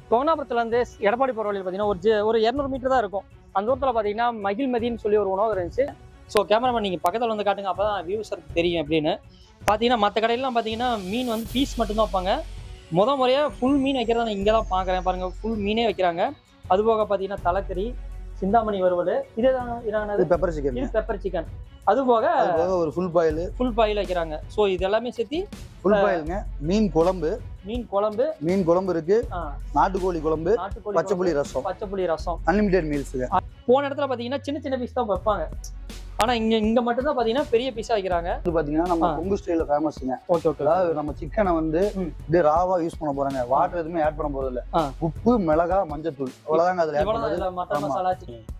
கோனாபுரத்துலேருந்து எடப்பாடி போகிற வழியில் பார்த்தீங்கன்னா ஒரு ஜி- ஒரு இரநூறு மீட்டர் தான் இருக்கும் அந்த தூரத்தில் பார்த்தீங்கன்னா மகிழ்மதின்னு சொல்லி ஒரு உணவு இருந்துச்சு ஸோ கேமராமேன் நீங்கள் பக்கத்தில் வந்து காட்டுங்க அப்போ தான் வியூஸருக்கு தெரியும் அப்படின்னு பார்த்தீங்கன்னா மற்ற கடையிலாம் பார்த்தீங்கன்னா மீன் வந்து பீஸ் மட்டும்தான் வைப்பாங்க முத முறையாக ஃபுல் மீன் வைக்கிறத நான் இங்கே தான் பார்க்குறேன் பாருங்கள் ஃபுல் மீனே வைக்கிறாங்க அது போக பார்த்தீங்கன்னா தலைக்கறி சிந்தாமணி வறுவல் இதுதான் இது இதானது பெப்பர் சிக்கன் இது பெப்பர் சிக்கன் அது போக அது போக ஒரு ஃபுல் பாயில் ஃபுல் பாயில் வைக்கிறாங்க ஸோ இது எல்லாமே சேர்த்து ஃபுல் பாயிலுங்க மீன் குழம்பு மீன் குழம்பு மீன் குழம்பு இருக்கு ஆ, நாட்டுக்கோழி குழம்பு நாட்டுக்கோழி பச்சை புளி குழம்பு, ரசம் பச்சை புளி ரசம் அன்லிமிடெட் மீல்ஸுங்க போன இடத்துல பார்த்தீங்கன்னா சின்ன சின்ன பீஸ் தான் வைப்பாங்க ஆனால் இங்கே இங்கே மட்டும்தான் பார்த்தீங்கன்னா பெரிய பீஸாக வைக்கிறாங்க இது பாத்தீங்கன்னா நம்ம ஆ. கொங்கு ஸ்டைல ஃபேமஸ்ங்க ஓகே ஓகே அதாவது நம்ம சிக்கனை வந்து ம். இப்படியே ராவா யூஸ் பண்ண போறாங்க வாட்டர் எதுவுமே ஆட் பண்ண போறது இல்ல ஆ. உப்பு மிளகா மஞ்சத்தூள் அவ்வளவுதாங்க அதுல ஆட் இவ்வளோ பண்றது இதில் மட்டன் ஆமா. மசாலா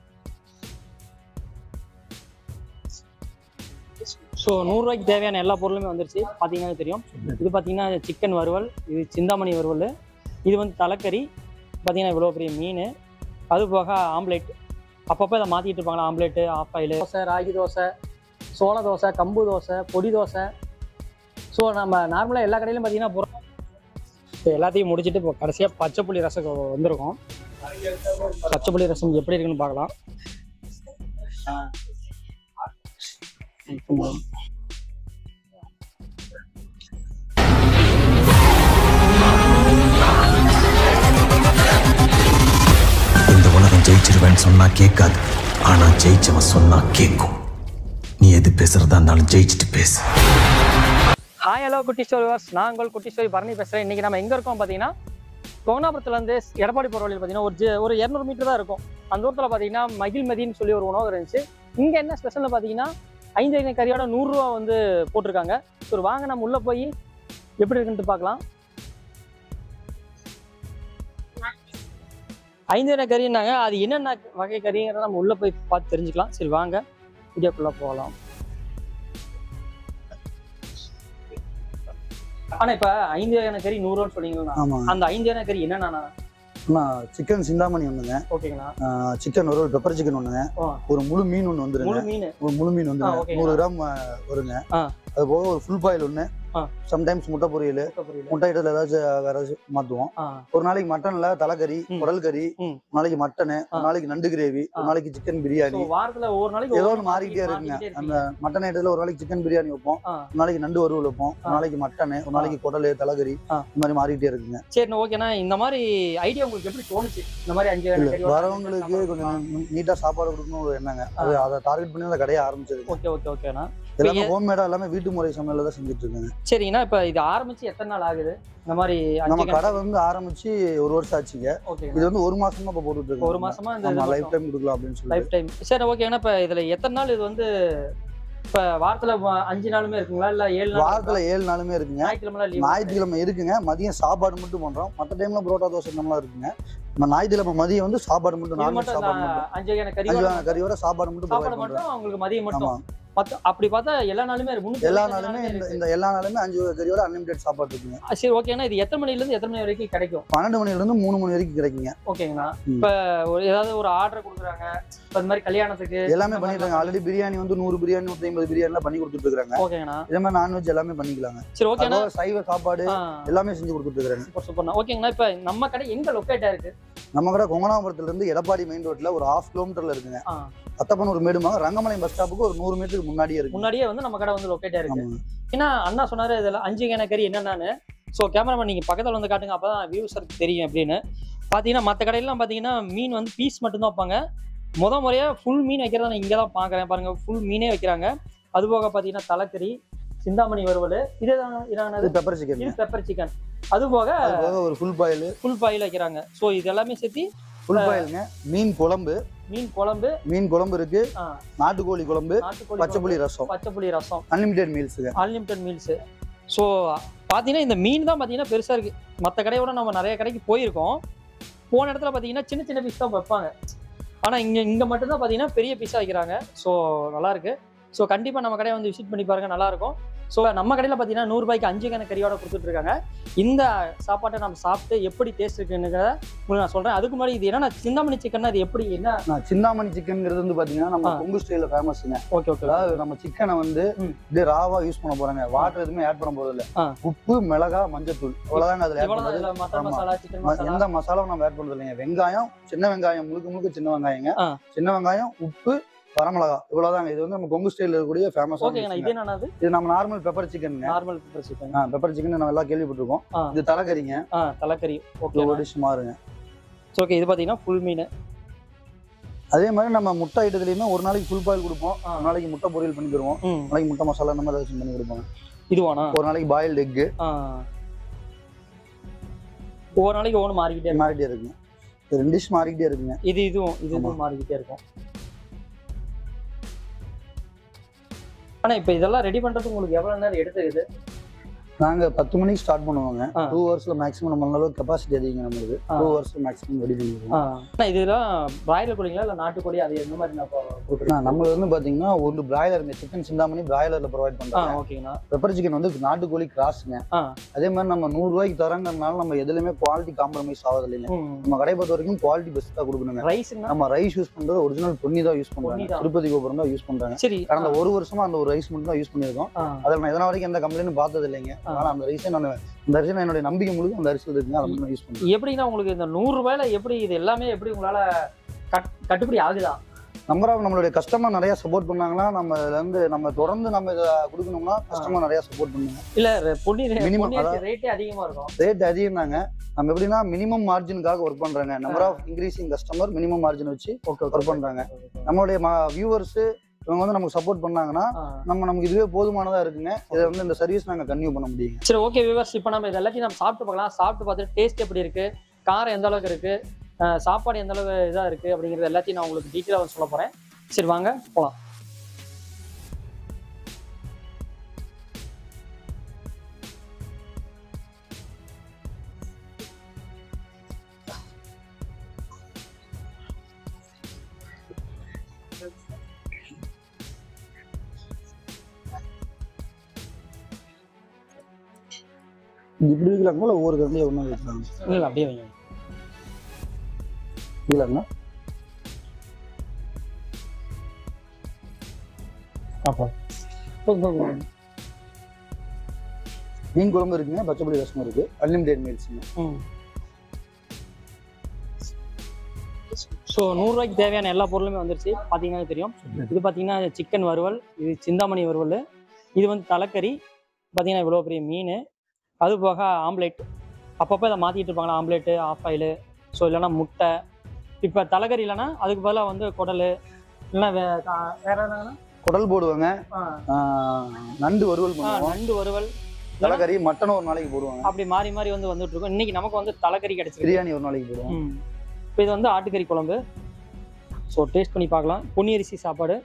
ஸோ நூறுரூவாய்க்கு தேவையான எல்லா பொருளுமே வந்துருச்சு பார்த்தீங்கன்னா தெரியும் இது பார்த்தீங்கன்னா சிக்கன் வறுவல் இது சிந்தாமணி வறுவல் இது வந்து தலைக்கறி பார்த்தீங்கன்னா இவ்வளோ பெரிய மீன் அது போக ஆம்லேட் அப்பப்போ இதை மாற்றிட்டு இருப்பாங்களா omelette half boil dosa ragi dosa சோள தோசை கம்பு தோசை பொடி தோசை ஸோ நம்ம நார்மலாக எல்லா கடையிலும் பார்த்தீங்கன்னா பொருள் இப்போ எல்லாத்தையும் முடிச்சுட்டு இப்போ கடைசியாக பச்சை புளி ரசம் வந்திருக்கோம் பச்சை புளி ரசம் எப்படி இருக்குன்னு பார்க்கலாம் இந்த உலகம் ஜெயிச்சிருவேன்னு சொன்னா கேட்காது ஆனா ஜெயிச்சவன் சொன்னா கேட்கும் நீ எது பேசுறதா இருந்தாலும் ஜெயிச்சுட்டு பேசு ஹாய் ஹலோ குட்டி ஸ்டோரி வாஸ் நான் உங்கள் குட்டி ஸ்டோரி பரணி பேசுகிறேன் இன்றைக்கி நம்ம எங்கே இருக்கோம் பார்த்தீங்கன்னா கோனாபுரத்துலேருந்து எடப்பாடி போகிற வழியில் பார்த்தீங்கன்னா ஒரு ஜி- ஒரு இரநூறு மீட்டர் தான் இருக்கும் அந்த தூரத்தில் பார்த்தீங்கன்னா மகிழ்மதின்னு சொல்லி ஒரு உணவு இருந்துச்சு இங்கே என்ன ஸ்பெஷல்னு பார்த்தீங்கன்னா ஐந்து ஐந்து கறியோட நூறுரூவா வந்து போட்டிருக்காங்க சரி வாங்க நம்ம உள்ளே போய் எப்படி இருக்குன்ட்டு பார்க்கலாம் ஐந்து ஐந்து கறின்னாங்க அது என்னென்ன வகை கறிங்கிறத நம்ம உள்ளே போய் பார்த்து தெரிஞ்சுக்கலாம் சரி வாங்க வீடியோக்குள்ளே போகலாம் ஆனால் இப்போ ஐந்து வகையான கறி நூறுரூவான்னு சொன்னீங்களா ஆமாங்க அந்த ஐந்து வகையான கறி என்னென்னா அண்ணா சிக்கன் சிந்தாமணி ஒண்ணுங்க ஓகேங்கண்ணா சிக்கன் ஒரு பெப்பர் சிக்கன் ஒண்ணுங்க ஆ. ஒரு முழு மீன் ஒண்ணு வந்துருங்க முழு மீன் ஒரு முழு மீன் ஆ, வந்துருங்க ஓகேங்க. நூறு கிராம் ஆ, வருங்க ஆ. அது போக ஒரு ஃபுல் பாயில் ஒண்ணு ஆ. சம்டைம்ஸ் முட்டை பொரியல் புரியல முட்டை ஐட்டத்தில் ஏதாச்சும் வேற ஏதாச்சும் மாத்துவோம் ஆ ஒரு நாளைக்கு மட்டன்ல தலைக்கறி ம். குடல் கறி ம். ஒரு நாளைக்கு மட்டனு ஆ. ஒரு நாளைக்கு நண்டு கிரேவி ஒரு ஆ. நாளைக்கு சிக்கன் பிரியாணி ஸோ வாரத்துல ஒவ்வொரு நாளைக்கு ஏதோ ஒவ்வொரு ஒன்று மாறிக்கிட்டே இருக்குங்க மாத்திக்கிட்டே அந்த இருப்பீங்க. மட்டன் ஐட்டத்தில் ஒரு நாளைக்கு சிக்கன் பிரியாணி வைப்போம் ஆ. ஒரு நாளைக்கு நண்டு வறுவல் வைப்போம் ஒரு ஆ. நாளைக்கு மட்டனு ஒரு நாளைக்கு குடல் தலைக்கறி ஆ. இந்த மாதிரி மாறிக்கிட்டே இருக்குங்க சரி ஓகேண்ணா இந்த மாதிரி ஐடியா உங்களுக்கு எப்படி தோணுச்சு இந்த மாதிரி அஞ்சு வகையான இல்ல கறியோட வரவங்களுக்கு கொஞ்சம் நீட்டா சாப்பாடு கொடுக்கணும் ஒரு எண்ணங்க அது அதை டார்கெட் பண்ணி அந்த கடையை ஆரம்பிச்சது ஓகே ஓகே ஓகேண்ணா எல்லாமே ஹோம்மேடா எல்லாமே வீட்டு முறை சமையல தான் செஞ்சுட்டு இருக்காங்க சரிங்கண்ணா இப்போ இது ஆரம்பிச்சு எத்தனை நாள் ஆகுது இந்த மாதிரி நம்ம அஞ்சு கடை வந்து ஆரம்பிச்சு ஒரு வருஷம் ஆச்சுங்க ஓகே இது வந்து ஒரு மாசமா இப்ப போட்டுட்டு இருக்கோம் ஒரு மாசமா இந்த ஆமா லைஃப் டைம் கொடுக்கலாம் அப்படின்னு சொல்லி லைஃப் டைம் சரி ஓகேண்ணா இப்போ இதுல எத்தனை நாள் இது வந்து இப்போ வாரத்துல வ- அஞ்சு நாளுமே இருக்குங்களா இல்ல ஏழு நாள் வாரத்துல ஏழு நாளுமே இருக்குங்க ஞாயிற்றுக்கிழமை லீவ் ஞாயிற்றுக்கிழமை இருக்குங்க மதியம் சாப்பாடு மட்டும் பண்றோம் மற்ற டைம்ல புரோட்டா தோசை இந்த மாதிரிலாம் இருக்குங்க நம்ம ஞாயிற்றுக்கிழமை மதியம் வந்து சாப்பாடு மட்டும் இது நான்வெஜ் மட்டும் சாப்பாடு இந்த மட்டும் அஞ்சு வகையான அஞ்சு கறியோட வகையான கறியோட சாப்பாடு மட்டும் சாப்பாடு ப்ரொவைட் பண்றோம் மட்டும் அவங்களுக்கு மதியம் ஆமா மட்டும் மத்த அப்படி பார்த்தா எல்லா நாளுமே இருக்கு முன்னூத்தி எல்லா அறுபத்தஞ்சு நாளுமே இந்த இருக்கு. இந்த எல்லா நாளுமே அஞ்சு வகை கறியோட அன்லிமிடெட் சாப்பாடு இருக்குங்க ஆ, சரி ஓகேண்ணா இது எத்தனை மணில இருந்து எத்தனை மணி வரைக்கும் கிடைக்கும் பன்னெண்டு மணில இருந்து மூணு மணி வரைக்கும் கிடைக்குங்க ஓகேங்கண்ணா ம். இப்ப ஒரு ஏதாவது ஒரு ஆர்டர் கொடுக்குறாங்க இப்ப இந்த மாதிரி கல்யாணத்துக்கு எல்லாமே பண்ணிட்டு இருக்காங்க ஆல்ரெடி பிரியாணி வந்து நூறு பிரியாணி நூத்தி ஐம்பது பிரியாணிலாம் பண்ணி கொடுத்துட்டு இருக்காங்க ஓகேங்கண்ணா இதே மாதிரி நான்வெஜ் எல்லாமே பண்ணிக்கலாங்க சரி ஓகேண்ணா அதோட சைவ சாப்பாடு ஆ, எல்லாமே செஞ்சு கொடுத்துட்டு இருக்காங்க சூப்பர் சூப்பர்ண்ணா ஓகேங்கண்ணா இப்ப நம்ம கடை எங்க லொக்கேட்டா இருக்கு நம்ம கடை கொங்கனாபுரத்துல இருந்து எடப்பாடி மெயின் ரோட்ல ஒரு ஹாஃப் கிலோமீட்டர்ல இருக்குங்க ஆ, அத்தப்பனூர் மேடுமாக ரங்கமலை பஸ் ஸ்டாப்புக்கு ஒரு நூறு மீட்டருக்கு முன்னாடியே இருக்கு முன்னாடியே வந்து நம்ம கடை வந்து லொக்கேட்டா இருக்கு ஆமாங்க. ஏன்னா அண்ணா சொன்னாரு இதுல அஞ்சு வகையான கறி என்னென்னு ஸோ கேமராமேன் நீங்க பக்கத்துல வந்து காட்டுங்க அப்பதான் வியூஸருக்கு தெரியும் அப்படின்னு பாத்தீங்கன்னா மற்ற கடையிலாம் பாத்தீங்கன்னா மீன் வந்து பீஸ் மட்டும்தான் வைப்பாங்க முத முறையா ஃபுல் மீன் வைக்கிறத நான் இங்கே தான் பார்க்குறேன் பாருங்க ஃபுல் மீனே வைக்கிறாங்க அது போக பாத்தீங்கன்னா தலைக்கறி சிந்தாமணி வறுவல் இதுதான் இதானது இது பெப்பர் சிக்கன் இது பெப்பர் சிக்கன் அது போக அது போக ஒரு ஃபுல் பாயில் ஃபுல் பாயில் வைக்கிறாங்க ஸோ இது எல்லாமே சேர்த்து ஃபுல் பாயிலுங்க மீன் குழம்பு மீன் குழம்பு மீன் குழம்பு இருக்கு ஆ, நாட்டுக்கோழி குழம்பு நாட்டுக்கோழி பச்சை குழம்பு, புளி ரசம் பச்சை புளி ரசம் அன்லிமிடெட் மீல்ஸுங்க அன்லிமிட்டட் மீல்ஸு ஸோ பார்த்தீங்கன்னா இந்த மீன் தான் பார்த்தீங்கன்னா பெருசாக இருக்குது மற்ற கடையோட நம்ம நிறைய கடைக்கு போயிருக்கோம் போன இடத்துல பார்த்தீங்கன்னா சின்ன சின்ன பீஸ் தான் வைப்பாங்க ஆனால் இங்கே இங்கே மட்டும்தான் பார்த்தீங்கன்னா பெரிய பீஸாக வைக்கிறாங்க ஸோ நல்லாயிருக்கு ஸோ கண்டிப்பாக நம்ம கடையை வந்து விசிட் பண்ணி பாருங்க நல்லாயிருக்கும் ஸோ நம்ம கடையில் பார்த்தீங்கன்னா நூறுரூபாய்க்கு அஞ்சு கணக்கு கறியோட கொடுத்துட்டு இருக்காங்க இந்த சாப்பாட்டை நம்ம சாப்பிட்டு எப்படி டேஸ்ட் இருக்குங்கிறத உங்களுக்கு நான் சொல்கிறேன் அதுக்கு முன்னாடி இது என்னன்னா சிந்தாமணி சிக்கன் அது எப்படி என்ன நான் சிந்தாமணி சிக்கன்ங்கிறது வந்து பாத்தீங்கன்னா நம்ம ஆ. கொங்கு ஸ்டைல ஃபேமஸ்ங்க ஓகே ஓகே அதாவது நம்ம சிக்கனை வந்து ம். இப்படியே ராவா யூஸ் பண்ண போறாங்க வாட்டர் எதுவுமே ஆட் பண்ண போறது இல்ல ஆ. உப்பு மிளகா மஞ்சத்தூள் அவ்வளவுதாங்க அதுல ஆட் இவ்வளோ பண்றது இதில் மட்டன் ஆமா. மசாலா சிக்கன் ம- மசாலா எந்த மசாலாவும் நம்ம ஆட் பண்றது இல்லைங்க வெங்காயம் சின்ன வெங்காயம் முழுக்க முழுக்க சின்ன வெங்காயங்க ஆ. சின்ன வெங்காயம் உப்பு வரமிளகா இவ்வளவுதாங்க இது வந்து நம்ம கொங்கு ஸ்டைல இருக்கக்கூடிய ஃபேமஸ் ஓகேங்கண்ணா இது என்னது இது நம்ம நார்மல் பெப்பர் சிக்கனுங்க normal pepper chicken pepper chicken நம்ம எல்லாம் கேள்விப்பட்டிருக்கோம் ஆ. இது தலைக்கறிங்க ஆ தலைக்கறி ஓகே இது ஒரு டிஷ் மாறுங்க ஓகே இது பார்த்தீங்கன்னா ஃபுல் மீன் அதே மாதிரி நம்ம முட்டை ஐட்டத்துலயுமே ஒரு நாளைக்கு ஃபுல் பாயில் கொடுப்போம் ஆ. ஒரு நாளைக்கு முட்டை பொரியல் பண்ணி தருவோம் ம் ஒரு நாளைக்கு முட்டை மசாலா அந்த மாதிரி ஏதாச்சும் பண்ணி கொடுப்போம் இதுவானா ஒரு நாளைக்கு பாயில்டு எக்கு ஆ ஒவ்வொரு நாளைக்கு ஒவ்வொன்று மாறிக்கிட்டே இருக்கும் மாறிட்டே இருக்குங்க இது ரெண்டு டிஷ் மாறிக்கிட்டே இருக்குங்க இது இதுவும் இது ஆமா. இதுவும் மாறிக்கிட்டே இருக்கும் ஆனா இப்போ இதெல்லாம் ரெடி பண்றதுக்கு உங்களுக்கு எவ்வளவு நேரம் எடுத்துக்குது நாங்க பத்து மணிக்கு ஸ்டார்ட் பண்ணுவோங்க ஆ. டூ ஹவர்ஸ்ல மேக்ஸிமம் நம்ம அளவுக்கு கெப்பாசிட்டி அதிகம் நம்மளுக்கு ஆ. டூ ஹவர்ஸ்ல மேக்ஸிமம் ரெடி பண்ணிடுவோம் ஆ ஆனா இதெல்லாம் பிராய்லர் கோழிங்களா இல்ல நாட்டுக்கோழி அது எந்த மாதிரி நான் போட்டுருக்கேன் நம்ம வந்து பாத்தீங்கன்னா ஒரு பிராய்லருங்க சிக்கன் சிந்தாமணி பிராய்லர்ல ப்ரொவைட் ஆ பண்றோம் ஓகேங்கண்ணா பெப்பர் சிக்கன் வந்து நாட்டுக்கோழி கிராஸுங்க ஆ அதே மாதிரி நம்ம நூறு ரூபாய்க்கு தரங்கிறதுனால நம்ம எதுலையுமே குவாலிட்டி காம்ப்ரமைஸ் ஆகுது இல்லைங்க நம்ம கடை பொறுத்த வரைக்கும் குவாலிட்டி பெஸ்ட்டாக கொடுக்கணுங்க ரைஸ்னா நம்ம ரைஸ் யூஸ் பண்றது ஒரிஜினல் பொன்னி தான் யூஸ் பொன்னி பண்றாங்க தான். திருப்பதி கோபுரம் தான் யூஸ் பண்றாங்க சரி கடந்த ஒரு வருஷமா அந்த ஒரு ரைஸ் மட்டும் தான் யூஸ் பண்ணியிருக்கோம் ஆ, அதில் நான் இதனால் வரைக்கும் எந்த கம்ப்ளைண்ட்டும் பார்த்தது இல்லைங்க ஆ. அதனால அந்த ரைஸை நான் அந்த அரிசி நான் என்னுடைய நம்பிக்கை முழுக்க அந்த அரிசி இருக்குங்க அதை மட்டும் யூஸ் பண்ணுறேன் எப்படின்னா உங்களுக்கு இந்த நூறு ரூபாயில எப்படி இது எல்லாமே எப்படி உங்களால கட் கட்டுப்படி ஆகுதா நம்பர் ஆஃப் நம்மளுடைய கஸ்டமர் நிறைய சப்போர்ட் பண்ணாங்கன்னா நம்ம இதுல இருந்து நம்ம தொடர்ந்து நம்ம இதை கொடுக்கணும்னா கஸ்டமர் நிறைய சப்போர்ட் பண்ணுங்க இல்ல பொன்னி Minimum, பொன்னி அதாவது- ரேட்டே அதிகமா இருக்கும் ரேட் அதிகம் தாங்க நம்ம எப்படின்னா மினிமம் மார்ஜினுக்காக ஒர்க் பண்றாங்க number of increasing customer minimum margin வச்சு ஓகே ஒர்க் பண்றாங்க நம்மளுடைய வியூவர்ஸ் இவங்க வந்து நமக்கு சப்போர்ட் பண்ணாங்கன்னா ஆ. நம்ம நமக்கு இதுவே போதுமானதா இருக்குங்க இதை வந்து இந்த சர்வீஸ் நாங்க கன்டினியூ பண்ண முடியுங்க சரி ஓகே விவர்ஸ் இப்போ நம்ம இது எல்லாத்தையும் நம்ம சாப்பிட்டு பார்க்கலாம் சாப்பிட்டு பார்த்துட்டு டேஸ்ட் எப்படி இருக்கு காரம் எந்த அளவுக்கு இருக்கு அஹ் சாப்பாடு எந்த அளவு இதாக இருக்கு அப்படிங்கிறது எல்லாத்தையும் நான் உங்களுக்கு டீட்டெயிலாக சொல்ல போறேன் சரி வாங்க போகலாம் இப்படி வைக்கலாம் கூட ஒவ்வொரு கரண்டியும் ஒன்றா வைக்கலாம் இல்லை அப்படியே வைங்க இல்லைங்க அப்போ மீன் குழம்பு இருக்குங்க பச்சைப்படி ரசம் இருக்கு அன்லிமிடெட் மீல்ஸுங்க ம் ஸோ நூறுரூவாய்க்கு தேவையான எல்லா பொருளுமே வந்துருச்சு பார்த்தீங்கன்னா தெரியும் இது பார்த்தீங்கன்னா சிக்கன் வறுவல் இது சிந்தாமணி வறுவல் இது வந்து தலைக்கறி பார்த்தீங்கன்னா இவ்வளோ பெரிய மீன் அது போக ஆம்லேட் அப்பப்போ இதை மாற்றிட்டு இருப்பாங்களா ஆம்லேட்டு ஆஃப் ஆயிலு ஸோ இல்லைன்னா முட்டை இப்போ தலைக்கறி இல்லைன்னா அதுக்கு பதிலாக வந்து குடல் இல்லைன்னா வே கா- வேற என்னன்னா குடல் போடுவாங்க ஆ, ஆஹ் நண்டு வறுவல் ஆ, பண்ணுவோம் நண்டு வறுவல் தலைக்கறி மட்டன் ஒரு நாளைக்கு போடுவாங்க அப்படி மாறி மாறி வந்து வந்துட்டு இருக்கோம் இன்னைக்கு நமக்கு வந்து தலைக்கறி கிடைச்சிருக்கு பிரியாணி ஒரு நாளைக்கு போடுவோம் ம் இப்போ இது வந்து ஆட்டுக்கறி குழம்பு ஸோ டேஸ்ட் பண்ணி பார்க்கலாம் பொன்னி அரிசி சாப்பாடு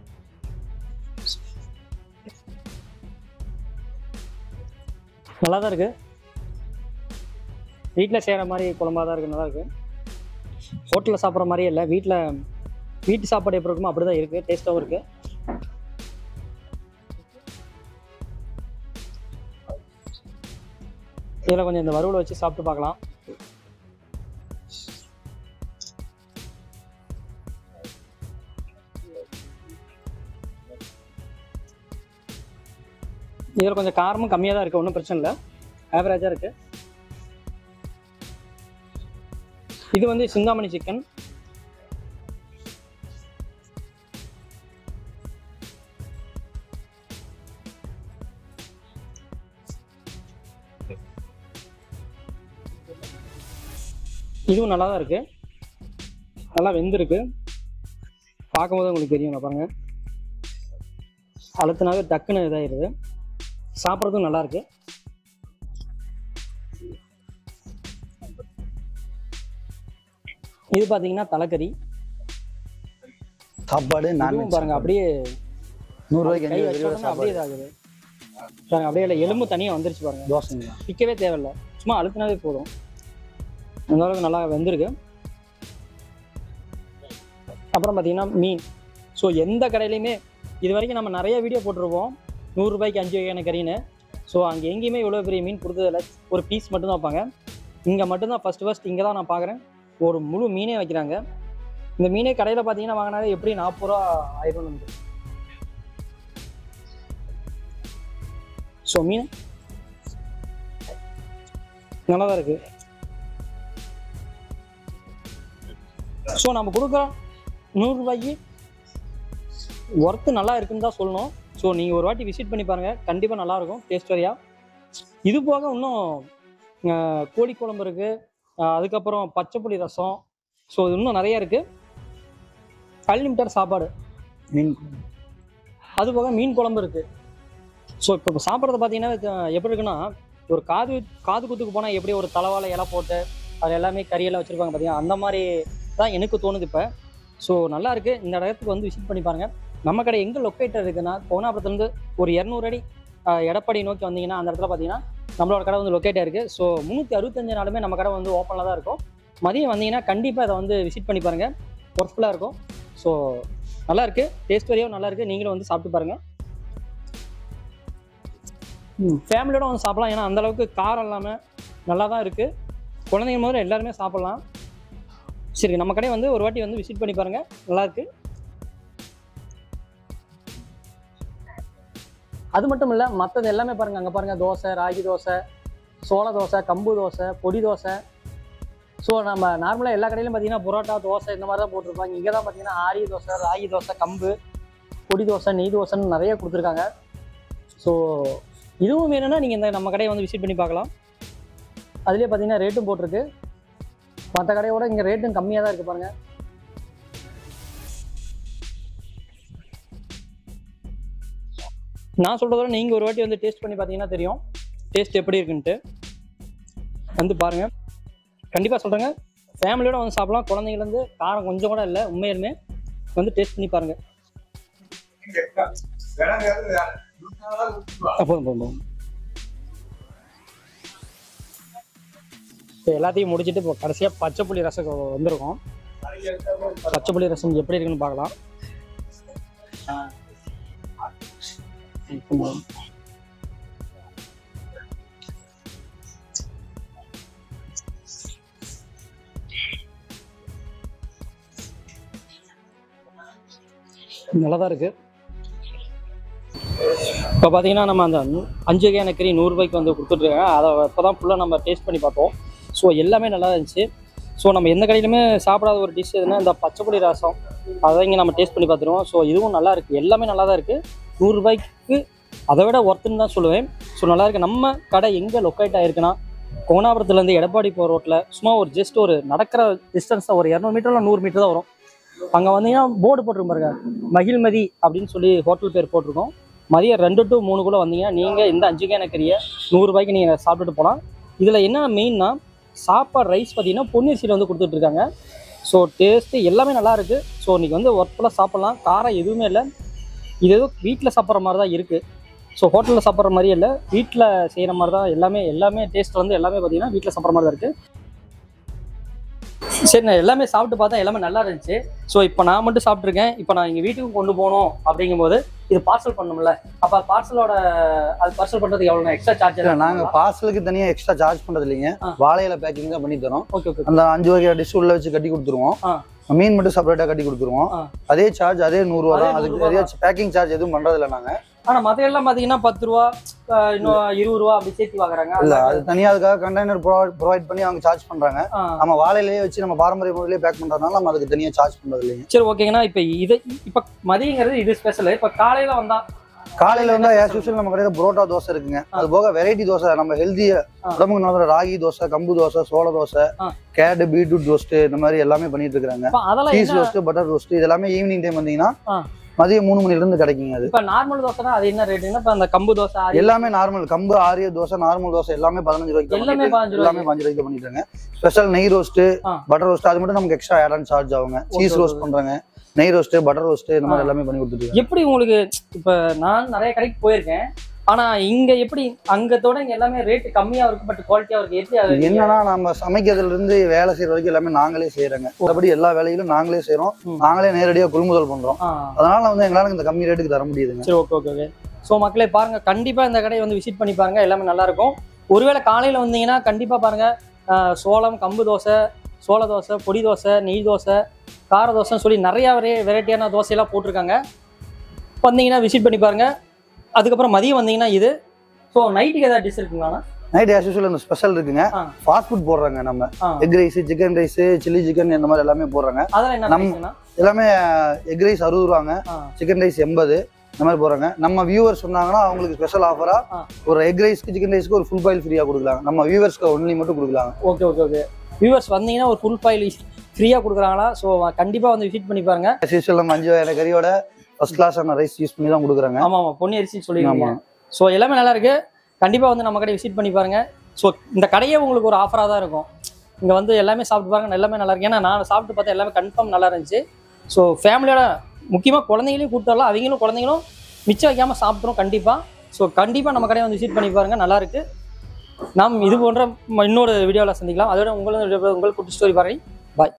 நல்லா தான் இருக்கு வீட்டில் செய்கிற மாதிரி குழம்பா தான் இருக்கு நல்லா இருக்கு ஹோட்டலில் சாப்பிட்ற மாதிரியே இல்லை வீட்டில் வீட்டு சாப்பாடு எப்படி இருக்குமோ அப்படி தான் இருக்குது டேஸ்ட்டாகவும் இருக்குது இதில் கொஞ்சம் இந்த வறுவலை வச்சு சாப்பிட்டு பார்க்கலாம் இதில் கொஞ்சம் காரமும் கம்மியாக தான் இருக்குது ஒன்றும் பிரச்சனை இல்லை ஆவரேஜாக இருக்குது இது வந்து சிந்தாமணி சிக்கன் இதுவும் நல்லா தான் இருக்குது நல்லா வெந்திருக்கு பார்க்கும்போது உங்களுக்கு தெரியும் இங்க பாருங்க அழுத்தினாவே டக்குன்னு இதாயிருது சாப்பிட்றதும் நல்லா இருக்கு இது பார்த்தீங்கன்னா தலைக்கறி சாப்பாடு இதுவும் நான்வெஜ் பாருங்க அப்படியே நூறு ரூபாய்க்கு கை அஞ்சு வச்ச வெஜிடபிள் உடனே அப்படியே சாப்பாடு இதாகுது பாருங்க அப்படியே இல்லை எலும்பு தனியாக வந்துருச்சு பாருங்க தோசைங்களா பிக்கவே தேவையில்ல சும்மா அழுத்தினாவே போதும் அந்த அளவுக்கு நல்லா வெந்திருக்கு அப்புறம் பார்த்தீங்கன்னா மீன் ஸோ எந்த கடையிலையுமே இது வரைக்கும் நம்ம நிறைய வீடியோ போட்டிருப்போம் நூறுரூபாய்க்கு அஞ்சு வகையான கறின்னு ஸோ அங்கே எங்கேயுமே இவ்வளோ பெரிய மீன் கொடுத்ததில்ல ஒரு பீஸ் மட்டும்தான் வைப்பாங்க இங்கே மட்டும்தான் ஃபஸ்ட்டு ஃபஸ்ட் இங்கே தான் நான் பார்க்குறேன் ஒரு முழு மீனே வைக்கிறாங்க இந்த மீனே கடையில் பார்த்தீங்கன்னா வாங்கினாலே எப்படி நாற்பது ரூபா ஆயிரம் நமக்கு ஸோ மீன் நல்லா தான் இருக்குது ஸோ நம்ம கொடுக்குறோம் நூறுரூபாய்க்கு ஒர்த்து நல்லா இருக்குன்னு தான் சொல்லணும் ஸோ நீங்கள் ஒரு வாட்டி விசிட் பண்ணி பாருங்கள் கண்டிப்பாக நல்லாயிருக்கும் டேஸ்ட் வரியா இது போக இன்னும் அஹ், கோழி குழம்பு இருக்குது அதுக்கப்புறம் பச்சைப்புளி ரசம் ஸோ இது இன்னும் நிறைய இருக்குது அன்லிமிட்டட் சாப்பாடு மீன் அது போக மீன் குழம்பு இருக்குது ஸோ இப்போ சாப்பிட்றது பார்த்தீங்கன்னா இது எப்படி இருக்குன்னா ஒரு காது காது குத்துக்கு போனால் எப்படி ஒரு தலைவாழை இலை போட்டு அது எல்லாமே கறியெல்லாம் வச்சுருப்பாங்க பார்த்தீங்கன்னா அந்த மாதிரி தான் எனக்கு தோணுது இப்போ ஸோ நல்லா இருக்கு இந்த இடத்துக்கு வந்து விசிட் பண்ணி பாருங்க நம்ம கடை எங்கே லொக்கேட்டட் இருக்குன்னா கோனாபுரத்துலேருந்து ஒரு இரநூறு அடி ஆஹ், எடப்பாடி நோக்கி வந்தீங்கன்னா அந்த இடத்துல பார்த்தீங்கன்னா நம்மளோட கடை வந்து லொக்கேட் ஆயிருக்கு ஸோ முந்நூற்றி அறுபத்தஞ்சு நாளுமே நம்ம கடை வந்து ஓப்பனில் தான் இருக்கும் மதியம் வந்தீங்கன்னா கண்டிப்பாக இதை வந்து விசிட் பண்ணி பாருங்க ஒர்க்ஃபுல்லாக இருக்கும் ஸோ நல்லா இருக்கு டேஸ்ட் வரையும் நல்லா இருக்கு நீங்களும் வந்து சாப்பிட்டு பாருங்க ஃபேமிலியோட வந்து சாப்பிடலாம் ஏன்னா அந்த அளவுக்கு காரம் இல்லாமல் நல்லா தான் இருக்கு குழந்தைங்க முதல்ல எல்லாருமே சாப்பிடலாம் சரி நம்ம கடை வந்து ஒரு வாட்டி வந்து விசிட் பண்ணி பாருங்க நல்லா இருக்கு அது மட்டும் இல்லை மற்றது எல்லாமே பாருங்க அங்கே பாருங்க தோசை ராகி தோசை சோள தோசை கம்பு தோசை பொடி தோசை ஸோ நம்ம நார்மலாக எல்லா கடையிலும் பார்த்தீங்கன்னா புரோட்டா தோசை இந்த மாதிரி தான் போட்டிருப்பாங்க இங்கே தான் பார்த்தீங்கன்னா ஆரிய தோசை ராகி தோசை கம்பு பொடி தோசை நெய் தோசைன்னு நிறைய கொடுத்துருக்காங்க ஸோ இதுவும் வேணும்னா நீங்கள் இந்த நம்ம கடையை வந்து விசிட் பண்ணி பார்க்கலாம் அதுலேயே பார்த்தீங்கன்னா ரேட்டும் போட்டிருக்கு மற்ற கடையோட இங்கே ரேட்டும் கம்மியாக தான் இருக்குது பாருங்கள் நான் சொல்கிறத விட நீங்கள் ஒரு வாட்டி வந்து டேஸ்ட் பண்ணி பார்த்தீங்கன்னா தெரியும் டேஸ்ட் எப்படி இருக்குன்ட்டு வந்து பாருங்கள் கண்டிப்பாக சொல்கிறேங்க ஃபேமிலியோட வந்து சாப்பிடலாம் குழந்தைங்கலேருந்து காரம் கொஞ்சம் கூட இல்லை உண்மையிலுமே வந்து டேஸ்ட் பண்ணி பாருங்கள் போதும் போதும் போதும் இப்போ எல்லாத்தையும் முடிச்சுட்டு இப்போ கடைசியாக பச்சை புளி ரசம் வந்திருக்கோம் பச்சை புளி ரசம் எப்படி இருக்குன்னு பார்க்கலாம் நல்லா தான் இருக்குது இப்போ பார்த்தீங்கன்னா நம்ம அந்த நூ- அஞ்சு வகையான கறி நூறுரூபாய்க்கு வந்து கொடுத்துட்ருக்காங்க அதை இப்போ தான் ஃபுல்லாக நம்ம டேஸ்ட் பண்ணி பார்த்தோம் ஸோ எல்லாமே நல்லா இருந்துச்சு ஸோ நம்ம எந்த கடையிலுமே சாப்பிடாத ஒரு டிஷ் எதுனா இந்த பச்சைப்புளி ரசம் அதை இங்கே நம்ம டேஸ்ட் பண்ணி பார்த்துருவோம் ஸோ இதுவும் நல்லா இருக்குது எல்லாமே நல்லா தான் இருக்குது நூறுரூபாய்க்கு அதை விட ஒர்த்துன்னு தான் சொல்லுவேன் ஸோ நல்லா இருக்கு நம்ம கடை எங்கே லொக்கேட் ஆயிருக்குன்னா கோனாபுரத்துலேருந்து எடப்பாடி போகிற ரோட்டில் சும்மா ஒரு ஜஸ்ட் ஒரு நடக்கிற டிஸ்டன்ஸ் தான் ஒரு இரநூறு மீட்டரில் நூறு மீட்டர் தான் வரும் அங்கே வந்தீங்கன்னா போர்டு போட்டிருக்கும் பாருங்க மகிழ்மதி அப்படின்னு சொல்லி ஹோட்டல் பேர் போட்டிருக்கோம் மதியம் ரெண்டு டு மூணுக்குள்ளே வந்தீங்கன்னா நீங்கள் இந்த அஞ்சு கேன கறியை நூறுரூபாய்க்கு நீங்கள் சாப்பிட்டுட்டு போகலாம் இதில் என்ன மெயின்னா சாப்பாடு ரைஸ் பார்த்தீங்கன்னா பொன்னீர்சீல வந்து கொடுத்துட்ருக்காங்க ஸோ டேஸ்ட்டு எல்லாமே நல்லா இருக்குது ஸோ இன்றைக்கி வந்து ஒர்க்கில் சாப்பிட்லாம் காரம் எதுவுமே இல்லை இது ஏதோ வீட்டில் சாப்பிட்ற மாதிரி தான் இருக்குது ஸோ ஹோட்டலில் சாப்பிட்ற மாதிரியே இல்லை வீட்டில் செய்கிற மாதிரி தான் எல்லாமே எல்லாமே டேஸ்ட் வந்து எல்லாமே பார்த்தீங்கன்னா வீட்டில் சாப்பிட்ற மாதிரி தான் இருக்குது சரி நான் எல்லாமே சாப்பிட்டு பார்த்தா எல்லாமே நல்லா இருந்துச்சு ஸோ இப்போ நான் மட்டும் சாப்பிட்ருக்கேன் இப்போ நான் எங்கள் வீட்டுக்கு கொண்டு போகணும் அப்படிங்கும்போது இது பார்சல் பண்ணணும்ல அப்போ பார்சலோட அது பார்சல் பண்ணுறதுக்கு எவ்வளோ எக்ஸ்ட்ரா சார்ஜ் இல்ல நாங்க பார்சலுக்கு தனியா எக்ஸ்ட்ரா சார்ஜ் பண்றது இல்லைங்க ஆ. வாழையில பேக்கிங் தான் பண்ணி தரோம் ஓகே ஓகே அந்த அஞ்சு வகை டிஷ் உள்ள வச்சு கட்டி கொடுத்துருவோம் ஆ. மீன் மட்டும் செப்பரேட்டா கட்டி கொடுத்துருவோம் ஆ. அதே சார்ஜ் அதே நூறு ரூபா அதே தான் அதுக்கு 100 ரூபா அதே பேக்கிங் சார்ஜ் எதுவும் பண்றது இல்ல நாங்க ஆனால் மற்ற எல்லாம் பார்த்தீங்கன்னா பத்து ரூபா அஹ் இன்னும் இருபது ரூபா அப்படி சேர்த்து வாங்குறாங்க இல்ல அது தனியா அதுக்காக கண்டெய்னர் ப்ரொவைட் பண்ணி அவங்க சார்ஜ் பண்றாங்க ஆ. நம்ம வாழையிலேயே வச்சு நம்ம பாரம்பரிய முறையிலேயே பேக் பண்றதுனால நம்ம அதுக்கு தனியா சார்ஜ் பண்றது இல்லைங்க சரி ஓகேங்கண்ணா இப்போ இது இப்போ மதியங்கிறது இது ஸ்பெஷல் இப்போ காலையில் வந்தா காலையில வந்து ஆஸ் யூஸ்வல் நம்ம கடையில புரோட்டா தோசை இருக்குங்க அது போக வெரைட்டி தோசை நம்ம ஹெல்தி ஆ. உடம்புக்கு நல்ல ராகி தோசை கம்பு தோசை சோள தோசை ஆ. கேரட் பீட்ரூட் ரோஸ்ட் இந்த மாதிரி எல்லாமே பண்ணிட்டு இருக்காங்க இப்போ அதெல்லாம் சீஸ் என்ன ரோஸ்ட் பட்டர் ரோஸ்ட் இது எல்லாமே ஈவினிங் டைம் வந்தீங்கன்னா ஆ. மதியம் மூணு மணில இருந்து கிடைக்குங்க அது இப்போ நார்மல் தோசைனா அது என்ன ரேட்டுங்கன்னா இப்போ அந்த கம்பு தோசை ஆரி எல்லாமே நார்மல் கம்பு ஆரிய தோசை நார்மல் தோசை எல்லாமே பதினஞ்சு ரூபாய்க்கு தான் எல்லாமே பண்ணிட்டு- 15 எல்லாமே பதினஞ்சு ரூபாய்க்கு பண்ணிட்டு இருக்காங்க ஸ்பெஷல் நெய் ரோஸ்ட் ஆ. பட்டர் ரோஸ்ட் அது மட்டும் நமக்கு எக்ஸ்ட்ரா ஆட் ஆன் சார்ஜ் ஆகுங்க சீஸ் okay, ரோஸ்ட் பண்றாங்க நெய் ரோஸ்ட் பட்டர் ரோஸ்ட் இந்த மாதிரி ஆ. எல்லாமே பண்ணி கொடுத்துட்டு இருக்காங்க. எப்படி உங்களுக்கு இப்போ நான் நிறைய கடைக்கு போயிருக்கேன் ஆனா இங்க எப்படி அங்கத்தோட இங்க எல்லாமே ரேட் கம்மியா இருக்கு பட் குவாலிட்டியா இருக்கு எப்படி அது என்னன்னா நம்ம சமைக்கிறதுல இருந்து வேலை செய்யற வரைக்கும் எல்லாமே நாங்களே செய்யறோங்க மற்றபடி எல்லா வேலைகளும் நாங்களே செய்யறோம் ம். நாங்களே நேரடியா கொள்முதல் பண்றோம் ஆ, அதனால வந்து எங்களால இந்த கம்மி ரேட்டுக்கு தர முடியுதுங்க சரி ஓகே ஓகே ஓகே ஸோ மக்களே பாருங்க கண்டிப்பா இந்த கடையை வந்து விசிட் பண்ணி பாருங்க எல்லாமே நல்லா இருக்கும் ஒருவேளை காலையில வந்தீங்கன்னா கண்டிப்பா பாருங்க ஆஹ் சோளம் கம்பு தோசை சோள தோசை பொடி தோசை நெய் தோசை கார தோசைன்னு சொல்லி நிறைய வெரை வெரைட்டியான தோசையெல்லாம் போட்டிருக்காங்க வந்தீங்கன்னா விசிட் பண்ணி பாருங்க அதுக்கப்புறம் மதியம் வந்தீங்கன்னா இது ஸோ நைட்டுக்கு ஏதாவது டிஷ் இருக்குங்களா நைட் ஆஸ் யூஸ்வல் இந்த ஸ்பெஷல் இருக்குங்க ஆ. ஃபாஸ்ட் ஃபுட் போடுறாங்க நம்ம ஆ. Egg rice chicken rice chilli chicken இந்த மாதிரி எல்லாமே போடுறாங்க அதெல்லாம் என்ன நம்ம- price ண்ணா? எல்லாமே எக் ரைஸ் அறுபது ரூபாங்க ஆ சிக்கன் ரைஸ் எண்பது இந்த மாதிரி போடுறாங்க நம்ம வியூவர்ஸ் சொன்னாங்கன்னா அவங்களுக்கு ஸ்பெஷல் ஆஃபரா ஆ. ஒரு எக் ரைஸ்க்கு சிக்கன் ரைஸ்க்கு ஒரு ஃபுல் பாயில் ஃப்ரீயா கொடுக்கலாம் நம்ம வியூவர்ஸ்க்கு ஒன்லி மட்டும் கொடுக்கலாம் ஓகே ஓகே ஓகே வியூவர்ஸ் வந்தீங்கன்னா ஒரு ஃபுல் ஃபைல் ஃப்ரீயாக கொடுக்குறாங்களா ஸோ கண்டிப்பாக வந்து விசிட் பண்ணி பாருங்க ஆஸ் யூஸ்வல் நம்ம அஞ்சு வகையான கறியோட ஃபர்ஸ்ட் கிளாஸான ரைஸ் யூஸ் பண்ணி தான் கொடுக்குறாங்க ஆமாம் ஆமாம் பொன்னி அரிசி சொல்லிருக்கீங்க ஆமா. ஸோ எல்லாமே நல்லா இருக்கு கண்டிப்பாக வந்து நம்ம கடை விசிட் பண்ணி பாருங்க ஸோ இந்த கடையே உங்களுக்கு ஒரு ஆஃபராக தான் இருக்கும் இங்கே வந்து எல்லாமே சாப்பிட்டு பாருங்க எல்லாமே நல்லா இருக்கு ஏன்னா நான் சாப்பிட்டு பார்த்தா எல்லாமே கன்ஃபார்ம் நல்லா இருந்துச்சு ஸோ ஃபேமிலியோட முக்கியமாக குழந்தைங்களையும் கூப்பிட்டு வரலாம் அவங்களும் குழந்தைங்களும் மிச்சம் வைக்காமல் சாப்பிட்றோம் கண்டிப்பாக ஸோ கண்டிப்பாக நம்ம கடையை வந்து விசிட் பண்ணி பாருங்க நல்லா இருக்கு நாம் இது போன்ற இன்னொரு வீடியோவில் சந்திக்கலாம் அதோட உங்களும் உங்களுக்கு குட்டி ஸ்டோரி பாருங்க